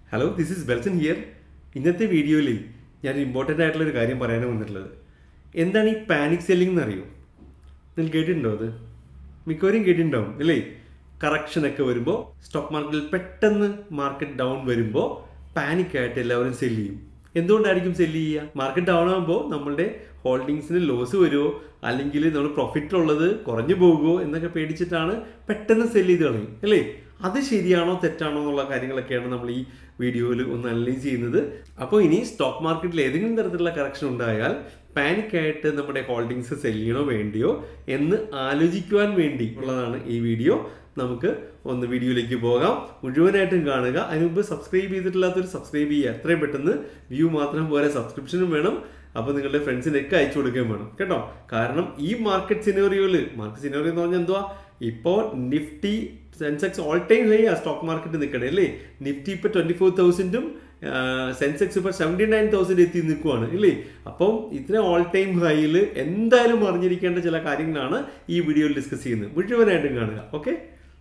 Hello this is Belson here ഇന്നത്തെ വീഡിയോയിൽ ഞാൻ ഇമ്പോർട്ടൻ്റ് ആയിട്ടുള്ള ഒരു കാര്യം പറയാനാണ് വന്നിട്ടുള്ളത് എന്താണ് ഈ പാനിക് സെല്ലിംഗ് എന്നറിയോ നിങ്ങൾ കേട്ടിട്ടുണ്ടോ അത് മിക്കവരും കേട്ടിട്ടുണ്ടാവും അല്ലേ കറക്ഷനൊക്കെ വരുമ്പോൾ സ്റ്റോക്ക് മാർക്കറ്റിൽ പെട്ടെന്ന് മാർക്കറ്റ് ഡൗൺ വരുമ്പോൾ പാനിക് ആയിട്ട് എല്ലാവരും സെല്ല് ചെയ്യും എന്തുകൊണ്ടായിരിക്കും സെല്ല് ചെയ്യുക മാർക്കറ്റ് ഡൗൺ ആകുമ്പോൾ നമ്മളുടെ ഹോൾഡിങ്സിന് ലോസ് വരുമോ അല്ലെങ്കിൽ നമ്മൾ പ്രോഫിറ്റ് ഉള്ളത് കുറഞ്ഞു പോകുമോ എന്നൊക്കെ പേടിച്ചിട്ടാണ് പെട്ടെന്ന് സെല്ല് ചെയ്ത് കളയും അല്ലേ അത് ശരിയാണോ തെറ്റാണോ എന്നുള്ള കാര്യങ്ങളൊക്കെയാണ് നമ്മൾ ഈ വീഡിയോയിൽ ഒന്ന് അനലൈസ് ചെയ്യുന്നത് അപ്പോൾ ഇനി സ്റ്റോക്ക് മാർക്കറ്റിൽ ഏതെങ്കിലും തരത്തിലുള്ള കറക്ഷൻ ഉണ്ടായാൽ പാനിക് ആയിട്ട് നമ്മുടെ ഹോൾഡിങ്സ് സെല് ചെയ്യണോ വേണ്ടിയോ എന്ന് ആലോചിക്കുവാൻ വേണ്ടി ഉള്ളതാണ് ഈ വീഡിയോ നമുക്ക് ഒന്ന് വീഡിയോയിലേക്ക് പോകാം മുഴുവനായിട്ടും കാണുക അതിന് മുമ്പ് സബ്സ്ക്രൈബ് ചെയ്തിട്ടില്ലാത്തൊരു സബ്സ്ക്രൈബ് ചെയ്യുക എത്രയും പെട്ടെന്ന് വ്യൂ മാത്രം പോരെ സബ്സ്ക്രിപ്ഷനും വേണം അപ്പോൾ നിങ്ങളുടെ ഫ്രണ്ട്സിനൊക്കെ അയച്ചു കൊടുക്കുകയും വേണം കേട്ടോ കാരണം ഈ മാർക്കറ്റ് സിനോറിയോയിൽ മാർക്കറ്റ് സിനോറിയോ എന്ന് പറഞ്ഞാൽ എന്തുവാ ഇപ്പോൾ Nifty Sensex all time high ആ സ്റ്റോക്ക് മാർക്കറ്റ് നിൽക്കണേ അല്ലേ നിഫ്റ്റി ഇപ്പോൾ ട്വൻറ്റി ഫോർ തൗസൻഡും സെൻസെക്സ് ഇപ്പോൾ സെവൻറ്റി നയൻ തൗസൻഡ് എത്തി നിൽക്കുവാണ് ഇല്ലേ അപ്പം ഇത്ര ഓൾ ടൈം ഹൈയിൽ എന്തായാലും അറിഞ്ഞിരിക്കേണ്ട ചില കാര്യങ്ങളാണ് ഈ വീഡിയോയിൽ ഡിസ്കസ് ചെയ്യുന്നത് മുഴുവനായിട്ടും കാണുക ഓക്കെ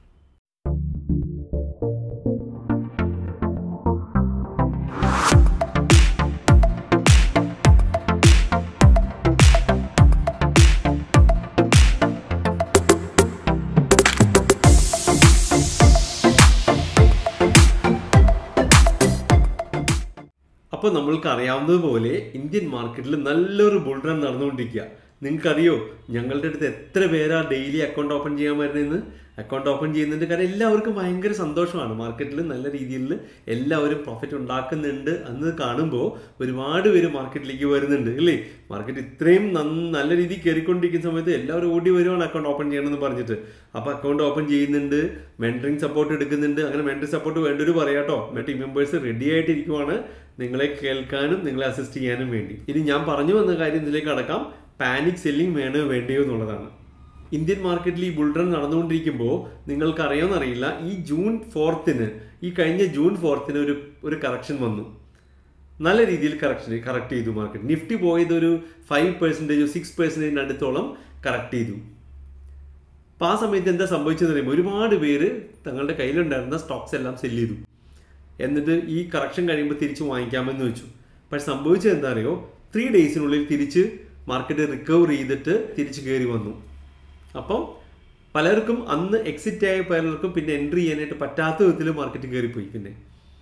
അപ്പോൾ നമ്മൾക്ക് അറിയാവുന്നതുപോലെ ഇന്ത്യൻ മാർക്കറ്റിൽ നല്ലൊരു ബുൾ റൺ നടന്നുകൊണ്ടിരിക്കുക നിങ്ങൾക്കറിയോ ഞങ്ങളുടെ അടുത്ത് എത്ര പേരാ ഡെയിലി അക്കൗണ്ട് ഓപ്പൺ ചെയ്യാൻ വരുന്നതെന്ന് അക്കൗണ്ട് ഓപ്പൺ ചെയ്യുന്നുണ്ട് കാരണം എല്ലാവർക്കും ഭയങ്കര സന്തോഷമാണ് മാർക്കറ്റിൽ നല്ല രീതിയിൽ എല്ലാവരും പ്രോഫിറ്റ് ഉണ്ടാക്കുന്നുണ്ട് എന്ന് കാണുമ്പോൾ ഒരുപാട് പേര് മാർക്കറ്റിലേക്ക് വരുന്നുണ്ട് അല്ലേ മാർക്കറ്റ് ഇത്രയും നല്ല രീതിയിൽ കയറിക്കൊണ്ടിരിക്കുന്ന സമയത്ത് എല്ലാവരും ഓടി വരുവാണ് അക്കൗണ്ട് ഓപ്പൺ ചെയ്യണമെന്ന് പറഞ്ഞിട്ട് അപ്പോൾ അക്കൗണ്ട് ഓപ്പൺ ചെയ്യുന്നുണ്ട് മെൻറ്ററിങ് സപ്പോർട്ട് എടുക്കുന്നുണ്ട് അങ്ങനെ മെൻറ്ററിങ് സപ്പോർട്ട് വേണ്ടൊരു പറയാട്ടോ ടീം മെമ്പേഴ്സ് റെഡി ആയിട്ടിരിക്കുവാണ് നിങ്ങളെ കേൾക്കാനും നിങ്ങളെ അസിസ്റ്റ് ചെയ്യാനും വേണ്ടി ഇനി ഞാൻ പറഞ്ഞു വന്ന കാര്യം ഇതിലേക്ക് അടക്കാം പാനിക് സെല്ലിംഗ് വേണോ വേണ്ടയോ എന്നുള്ളതാണ് ഇന്ത്യൻ മാർക്കറ്റിൽ ഈ ബുൾറൺ നടന്നുകൊണ്ടിരിക്കുമ്പോൾ നിങ്ങൾക്ക് അറിയാമെന്നറിയില്ല ഈ ജൂൺ ഫോർത്തിന് ഈ കഴിഞ്ഞ ജൂൺ ഫോർത്തിന് ഒരു ഒരു കറക്ഷൻ വന്നു നല്ല രീതിയിൽ കറക്ഷൻ കറക്റ്റ് ചെയ്തു മാർക്കറ്റ് നിഫ്റ്റി പോയത് ഒരു ഫൈവ് പെർസെൻറ്റേജോ സിക്സ് പെർസെൻറ്റേജിന് അടുത്തോളം കറക്റ്റ് ചെയ്തു അപ്പോൾ ആ സമയത്ത് എന്താ സംഭവിച്ചതെന്ന് പറയുമ്പോൾ ഒരുപാട് പേര് തങ്ങളുടെ കയ്യിലുണ്ടായിരുന്ന സ്റ്റോക്സ് എല്ലാം സെല്ല് ചെയ്തു എന്നിട്ട് ഈ കറക്ഷൻ കഴിയുമ്പോൾ തിരിച്ച് വാങ്ങിക്കാമെന്ന് വെച്ചു പക്ഷെ സംഭവിച്ചത് എന്താ അറിയോ ത്രീ ഡേയ്സിനുള്ളിൽ തിരിച്ച് മാർക്കറ്റ് റിക്കവർ ചെയ്തിട്ട് തിരിച്ച് കയറി വന്നു അപ്പം പലർക്കും അന്ന് എക്സിറ്റ് ആയ പലർക്കും പിന്നെ എൻട്രി ചെയ്യാനായിട്ട് പറ്റാത്ത വിധത്തിൽ മാർക്കറ്റ് കയറിപ്പോയി പിന്നെ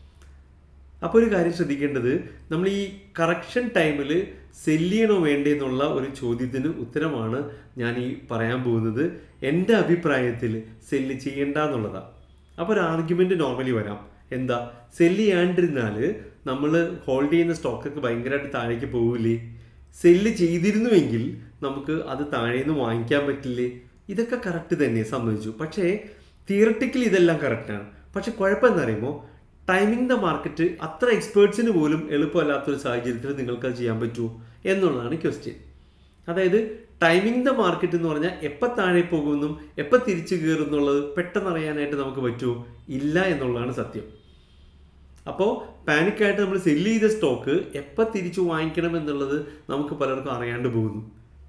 അപ്പോൾ ഒരു കാര്യം ശ്രദ്ധിക്കേണ്ടത് നമ്മൾ ഈ കറക്ഷൻ ടൈമിൽ സെല്ല് ചെയ്യണോ വേണ്ടേ എന്നുള്ള ഒരു ചോദ്യത്തിന് ഉത്തരമാണ് ഞാൻ ഈ പറയാൻ പോകുന്നത് എൻ്റെ അഭിപ്രായത്തിൽ സെല്ല് ചെയ്യണ്ട എന്നുള്ളതാണ് അപ്പോൾ ഒരു ആർഗ്യുമെൻ്റ് നോർമലി വരാം എന്താ സെല്ല് ചെയ്യാണ്ടിരുന്നാൽ നമ്മൾ ഹോൾഡ് ചെയ്യുന്ന സ്റ്റോക്കൊക്കെ ഭയങ്കരമായിട്ട് താഴേക്ക് പോകില്ലേ സെല്ല് ചെയ്തിരുന്നുവെങ്കിൽ നമുക്ക് അത് താഴെ നിന്ന് വാങ്ങിക്കാൻ പറ്റില്ലേ ഇതൊക്കെ കറക്റ്റ് തന്നെ സംബന്ധിച്ചു പക്ഷേ തിയറട്ടിക്കലി ഇതെല്ലാം കറക്റ്റാണ് പക്ഷെ കുഴപ്പം എന്താ പറയുമ്പോൾ ടൈമിംഗ് ദ മാർക്കറ്റ് അത്ര എക്സ്പേർട്സിന് പോലും എളുപ്പമല്ലാത്തൊരു സാഹചര്യത്തിൽ നിങ്ങൾക്ക് അത് ചെയ്യാൻ പറ്റുമോ എന്നുള്ളതാണ് ക്വസ്റ്റ്യൻ അതായത് ടൈമിംഗ് ദ മാർക്കറ്റ് എന്ന് പറഞ്ഞാൽ എപ്പോൾ താഴെ പോകുമെന്നും എപ്പോൾ തിരിച്ചു കയറുന്നുള്ളത് പെട്ടെന്ന് അറിയാനായിട്ട് നമുക്ക് പറ്റുമോ ഇല്ല എന്നുള്ളതാണ് സത്യം അപ്പോൾ പാനിക്കായിട്ട് നമ്മൾ സെല്ല് ചെയ്ത സ്റ്റോക്ക് എപ്പോൾ തിരിച്ചു വാങ്ങിക്കണം എന്നുള്ളത് നമുക്ക് പലർക്കും അറിയാണ്ട് പോകുന്നു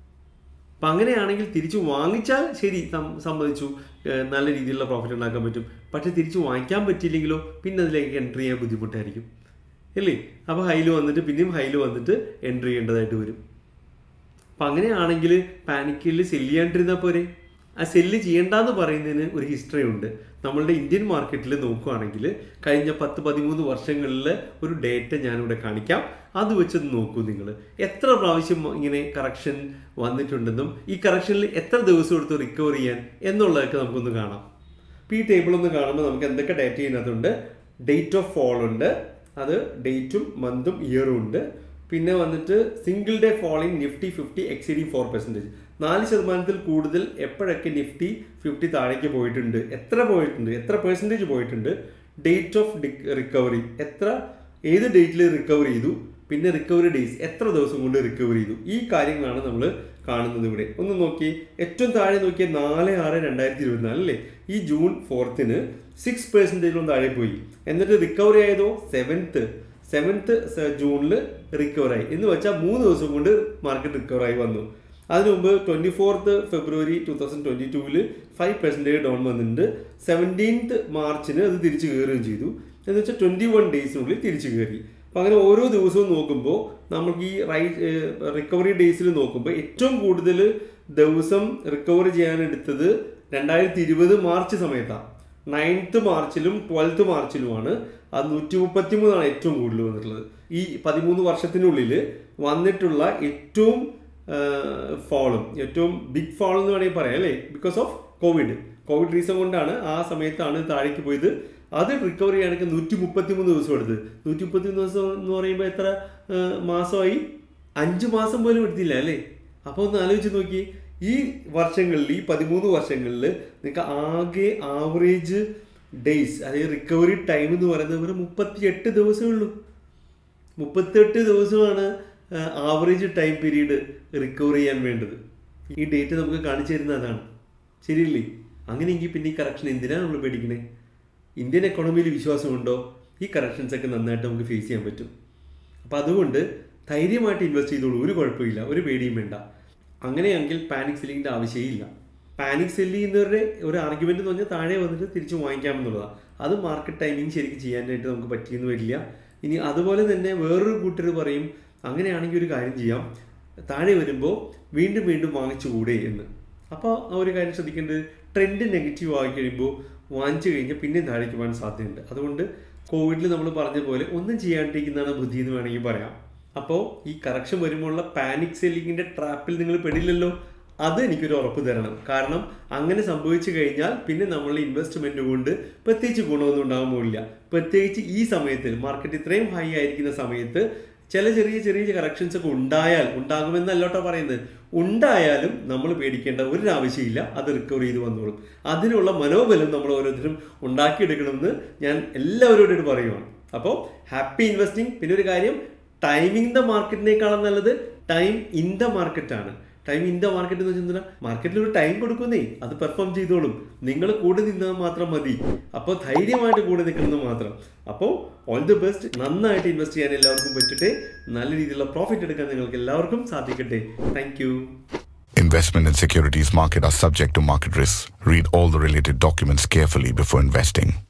അപ്പം അങ്ങനെയാണെങ്കിൽ തിരിച്ചു വാങ്ങിച്ചാൽ ശരി സമ്മതിച്ചു നല്ല രീതിയിലുള്ള പ്രോഫിറ്റ് ഉണ്ടാക്കാൻ പറ്റും പക്ഷേ തിരിച്ചു വാങ്ങിക്കാൻ പറ്റിയില്ലെങ്കിലോ പിന്നെ അതിലേക്ക് എൻട്രി ചെയ്യാൻ ബുദ്ധിമുട്ടായിരിക്കും അല്ലേ അപ്പോൾ ഹൈല് വന്നിട്ട് പിന്നെയും ഹൈല് വന്നിട്ട് എൻട്രി ചെയ്യേണ്ടതായിട്ട് വരും അപ്പം അങ്ങനെയാണെങ്കിൽ പാനിക്കിൽ സെല്ല് ചെയ്യാണ്ടിരുന്നാൽ പോരെ ആ സെല്ല് ചെയ്യേണ്ടെന്ന് പറയുന്നതിന് ഒരു ഹിസ്റ്ററി ഉണ്ട് നമ്മളുടെ ഇന്ത്യൻ മാർക്കറ്റിൽ നോക്കുകയാണെങ്കിൽ കഴിഞ്ഞ പത്ത് പതിമൂന്ന് വർഷങ്ങളിൽ ഒരു ഡേറ്റ ഞാനിവിടെ കാണിക്കാം അത് വെച്ച് നോക്കൂ നിങ്ങൾ എത്ര പ്രാവശ്യം ഇങ്ങനെ കറക്ഷൻ വന്നിട്ടുണ്ടെന്നും ഈ കറക്ഷനിൽ എത്ര ദിവസം എടുത്ത് റിക്കവർ ചെയ്യാൻ എന്നുള്ളതൊക്കെ നമുക്കൊന്ന് കാണാം അപ്പോൾ ഈ ടേബിൾ ഒന്ന് കാണുമ്പോൾ നമുക്ക് എന്തൊക്കെ ഡേറ്റ ചെയ്യുന്നതുണ്ട് ഡേറ്റ് ഓഫ് ഫോൾ ഉണ്ട് അത് ഡേറ്റും മന്തും ഇയറും ഉണ്ട് പിന്നെ വന്നിട്ട് single day falling Nifty fifty exceeding four percentage നാല് ശതമാനത്തിൽ കൂടുതൽ എപ്പോഴൊക്കെ നിഫ്റ്റി ഫിഫ്റ്റി താഴേക്ക് പോയിട്ടുണ്ട് എത്ര പോയിട്ടുണ്ട് എത്ര പെർസെൻറ്റേജ് പോയിട്ടുണ്ട് ഡേറ്റ് ഓഫ് റിക്കവറി എത്ര ഏത് ഡേറ്റിൽ റിക്കവർ ചെയ്തു പിന്നെ റിക്കവറി ഡേയ്സ് എത്ര ദിവസം കൊണ്ട് റിക്കവർ ചെയ്തു ഈ കാര്യങ്ങളാണ് നമ്മൾ കാണുന്നത് ഇവിടെ ഒന്ന് നോക്കി ഏറ്റവും താഴെ നോക്കിയാൽ നാല് ആറ് രണ്ടായിരത്തി ഇരുപത്തിനാല് അല്ലേ ഈ ജൂൺ ഫോർത്തിന് സിക്സ് പെർസെൻറ്റേജിലും താഴെ പോയി എന്നിട്ട് റിക്കവറി ആയതോ സെവൻത്ത് സെവൻത്ത് ജൂണിൽ റിക്കവറായി എന്ന് വെച്ചാൽ മൂന്ന് ദിവസം കൊണ്ട് മാർക്കറ്റ് റിക്കവറായി വന്നു അതിനു മുമ്പ് twenty fourth February two thousand twenty ടൂവിൽ ഫൈവ് പെർസെൻറ്റേജ് ഡൗൺ വന്നിട്ടുണ്ട് സെവൻറ്റീൻത്ത് മാർച്ചിന് അത് തിരിച്ച് കയറുകയും ചെയ്തു എന്ന് വെച്ചാൽ ട്വൻറ്റി വൺ ഡേയ്സിനുള്ളിൽ തിരിച്ചു കയറി അപ്പോൾ അങ്ങനെ ഓരോ ദിവസവും നോക്കുമ്പോൾ നമുക്ക് ഈ റൈറ്റ് റിക്കവറി ഡേയ്സിൽ നോക്കുമ്പോൾ ഏറ്റവും കൂടുതൽ ദിവസം റിക്കവർ ചെയ്യാൻ എടുത്തത് രണ്ടായിരത്തി ഇരുപത് മാർച്ച് സമയത്താണ് നയൻത്ത് മാർച്ചിലും ട്വൽത്ത് മാർച്ചിലുമാണ് അത് നൂറ്റി മുപ്പത്തി മൂന്നാണ് ഏറ്റവും കൂടുതൽ വന്നിട്ടുള്ളത് ഈ പതിമൂന്ന് വർഷത്തിനുള്ളിൽ വന്നിട്ടുള്ള ഏറ്റവും ഫോളും ഏറ്റവും ബിഗ് ഫോൾ എന്ന് വേണമെങ്കിൽ പറയാം അല്ലേ because of Covid Covid reason കൊണ്ടാണ് ആ സമയത്താണ് താഴേക്ക് പോയത് അത് റിക്കവർ ചെയ്യാനൊക്കെ നൂറ്റി മുപ്പത്തി മൂന്ന് ദിവസം എടുത്ത് നൂറ്റി മുപ്പത്തി മൂന്ന് ദിവസം എന്ന് പറയുമ്പോൾ എത്ര ആ, മാസമായി അഞ്ച് മാസം പോലും എടുത്തില്ല അല്ലേ അപ്പോൾ ഒന്ന് ആലോചിച്ച് നോക്കി ഈ വർഷങ്ങളിൽ ഈ പതിമൂന്ന് വർഷങ്ങളിൽ നിങ്ങൾക്ക് ആകെ ആവറേജ് ഡേയ്സ് അതായത് റിക്കവറി ടൈം എന്ന് പറയുന്നത് ഒരു മുപ്പത്തി എട്ട് ദിവസമേ ഉള്ളൂ മുപ്പത്തെട്ട് ദിവസമാണ് ആവറേജ് ടൈം പീരീഡ് റിക്കവർ ചെയ്യാൻ വേണ്ടത് ഈ ഡേറ്റ് നമുക്ക് കാണിച്ചു തരുന്ന അതാണ് ശരിയല്ലേ അങ്ങനെയെങ്കിൽ പിന്നെ ഈ കറക്ഷൻ എന്തിനാണ് നമ്മൾ പേടിക്കണേ ഇന്ത്യൻ എക്കോണമിയിൽ വിശ്വാസമുണ്ടോ ഈ കറക്ഷൻസ് ഒക്കെ നന്നായിട്ട് നമുക്ക് ഫേസ് ചെയ്യാൻ പറ്റും അപ്പോൾ അതുകൊണ്ട് ധൈര്യമായിട്ട് ഇൻവെസ്റ്റ് ചെയ്തോളൂ ഒരു കുഴപ്പമില്ല ഒരു പേടിയും വേണ്ട അങ്ങനെയെങ്കിൽ പാനിക് സെല്ലിങ്ങിൻ്റെ ആവശ്യമില്ല പാനിക് സെല്ല് ചെയ്യുന്നവരുടെ ഒരു ആർഗ്യുമെന്റ് എന്ന് പറഞ്ഞാൽ താഴെ വന്നിട്ട് തിരിച്ച് വാങ്ങിക്കാമെന്നുള്ളതാണ് അത് മാർക്കറ്റ് ടൈമിംഗ് ശരിക്കും ചെയ്യാനായിട്ട് നമുക്ക് പറ്റിയെന്ന് വരില്ല ഇനി അതുപോലെ തന്നെ വേറൊരു കൂട്ടർ പറയും അങ്ങനെയാണെങ്കിൽ ഒരു കാര്യം ചെയ്യാം താഴെ വരുമ്പോൾ വീണ്ടും വീണ്ടും വാങ്ങിച്ചുകൂടെ എന്ന് അപ്പോൾ ആ ഒരു കാര്യം ശ്രദ്ധിക്കേണ്ടത് ട്രെൻഡ് നെഗറ്റീവ് ആയി കഴിയുമ്പോൾ വാങ്ങിച്ചു കഴിഞ്ഞാൽ പിന്നെ താഴേക്ക് പോകാൻ സാധ്യതയുണ്ട് അതുകൊണ്ട് കോവിഡിൽ നമ്മൾ പറഞ്ഞ പോലെ ഒന്നും ചെയ്യാണ്ടിരിക്കുന്നതാണ് ബുദ്ധി എന്ന് വേണമെങ്കിൽ പറയാം അപ്പോൾ ഈ കറക്ഷൻ വരുമ്പോഴുള്ള പാനിക് സെല്ലിങ്ങിൻ്റെ ട്രാപ്പിൽ നിങ്ങൾ പെടില്ലല്ലോ അത് എനിക്കൊരു ഉറപ്പ് തരണം കാരണം അങ്ങനെ സംഭവിച്ചു കഴിഞ്ഞാൽ പിന്നെ നമ്മളുടെ ഇൻവെസ്റ്റ്മെന്റ് കൊണ്ട് പ്രത്യേകിച്ച് ഗുണമൊന്നും ഉണ്ടാകാൻ പോകില്ല പ്രത്യേകിച്ച് ഈ സമയത്ത് മാർക്കറ്റ് ഇത്രയും ഹൈ ആയിരിക്കുന്ന സമയത്ത് ചില ചെറിയ ചെറിയ കറക്ഷൻസ് ഒക്കെ ഉണ്ടായാൽ ഉണ്ടാകുമെന്നല്ലോട്ടോ പറയുന്നത് ഉണ്ടായാലും നമ്മൾ പേടിക്കേണ്ട ഒരു ആവശ്യമില്ല അത് റിക്കവർ ചെയ്ത് വന്നോളും അതിനുള്ള മനോബലം നമ്മൾ ഓരോരുത്തരും ഉണ്ടാക്കിയെടുക്കണമെന്ന് ഞാൻ എല്ലാവരോടും പറയുവാണ് അപ്പോൾ ഹാപ്പി ഇൻവെസ്റ്റിംഗ് പിന്നെ ഒരു കാര്യം ടൈമിംഗ് ദ മാർക്കറ്റിനേക്കാളും നല്ലത് ടൈം ഇൻ ദ മാർക്കറ്റാണ് ടൈം ഇൻ ദ മാർക്കറ്റ് എന്ന് വെച്ചാൽ മാർക്കറ്റിൽ ഒരു ടൈം കൊടുക്കുന്നേ അത് പെർഫോം ചെയ്തോളും നിങ്ങൾ കൂടെ നിന്നാൽ മാത്രം മതി അപ്പോൾ ധൈര്യമായിട്ട് കൂടെ നിൽക്കുന്നത് മാത്രം അപ്പോൾ ഓൾ ദി ബെസ്റ്റ് നന്നായിട്ട് ഇൻവെസ്റ്റ് ചെയ്യാൻ എല്ലാവർക്കും പറ്റട്ടെ നല്ല രീതിയിലുള്ള പ്രോഫിറ്റ് എടുക്കാൻ നിങ്ങൾക്ക് എല്ലാവർക്കും സാധിക്കട്ടെ thank Investment in securities market are subject to market risks. Read all the related documents carefully before investing.